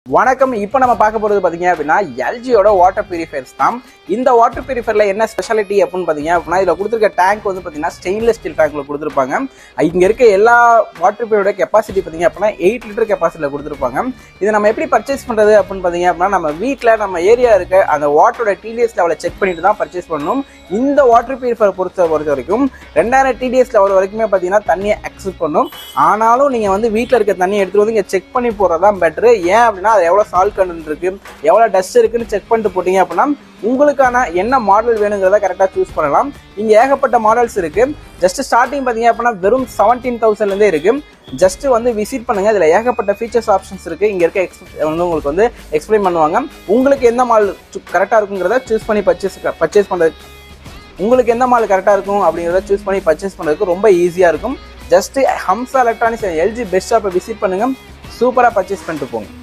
வணக்கம் இப்போ நம்ம பார்க்க போறது பாத்தீங்க அப்படின்னா எல்ஜியோட வாட்டர் பியூரிஃபயர்ஸ் தான் இந்த வாட்டர் பியூரிஃபயர்ல என்ன ஸ்பெஷாலிட்டி அப்படின்னு பாத்தீங்க அப்படின்னா இதுல கொடுத்துருக்க டேங்க் வந்து பாத்தீங்கன்னா ஸ்டெயின்லெஸ் ஸ்டீல் டேங்க்ல கொடுத்துருப்பாங்க இங்க இருக்க எல்லா வாட்டர் பியூரோட கெப்பாசிட்டி பாத்தீங்க அப்படின்னா எயிட் லிட்டர் கெப்பாசிட்டில கொடுத்துருப்பாங்க இதை நம்ம எப்படி பர்ச்சேஸ் பண்றது அப்படின்னு பாத்தீங்க அப்படின்னா நம்ம வீட்டில் நம்ம ஏரியா இருக்க அந்த வாட்டரோட டிடிஎஸ் லெவலை செக் பண்ணிட்டு தான் பர்ச்சேஸ் பண்ணணும் இந்த வாட்டர் பியூரிஃபயர் பொறுத்த பொறுத்த வரைக்கும் ரெண்டாயிரம் டிடிஎஸ் லெவல் வரைக்குமே பார்த்தீங்கன்னா தண்ணியை அக்செப்ட் பண்ணும் ஆனாலும் நீங்கள் வந்து வீட்டில் இருக்க தண்ணியை எடுத்துகிட்டு வந்து இங்கே செக் பண்ணி போகிறது தான் பெட்ரு ஏன் அப்படின்னா அது எவ்வளோ சால்ட் கண்டென்ட் இருக்குது எவ்வளோ டஸ்ட் இருக்குன்னு செக் பண்ணிட்டு போட்டீங்க அப்படின்னா உங்களுக்கான என்ன மாடல் வேணுங்கிறத கரெக்டாக சூஸ் பண்ணலாம் இங்கே ஏகப்பட்ட மாடல்ஸ் இருக்குது ஜஸ்ட் ஸ்டார்டிங் பார்த்தீங்க அப்படின்னா வெறும் செவன்டீன் தௌசண்ட்லேருந்தே இருக்குது ஜஸ்ட் வந்து விசிட் பண்ணுங்க இதில் ஏகப்பட்ட ஃபீச்சர்ஸ் ஆப்ஷன்ஸ் இருக்கு இங்க இருக்க எக்ஸ் வந்து உங்களுக்கு வந்து எக்ஸ்பிளைன் பண்ணுவாங்க உங்களுக்கு எந்த மால் கரெக்டாக இருக்குங்கிறத சூஸ் பண்ணி பர்ச்சேஸ் பர்ச்சேஸ் பண்ணுறது உங்களுக்கு எந்த மால் கரெக்டாக இருக்கும் அப்படிங்கிறத சூஸ் பண்ணி பர்ச்சேஸ் பண்ணுறதுக்கு ரொம்ப ஈஸியாக இருக்கும் just Hamsa electronics LG best ஷாப்பை விசிட் பண்ணுங்க சூப்பராக பர்ச்சேஸ் பண்ணிட்டு போங்க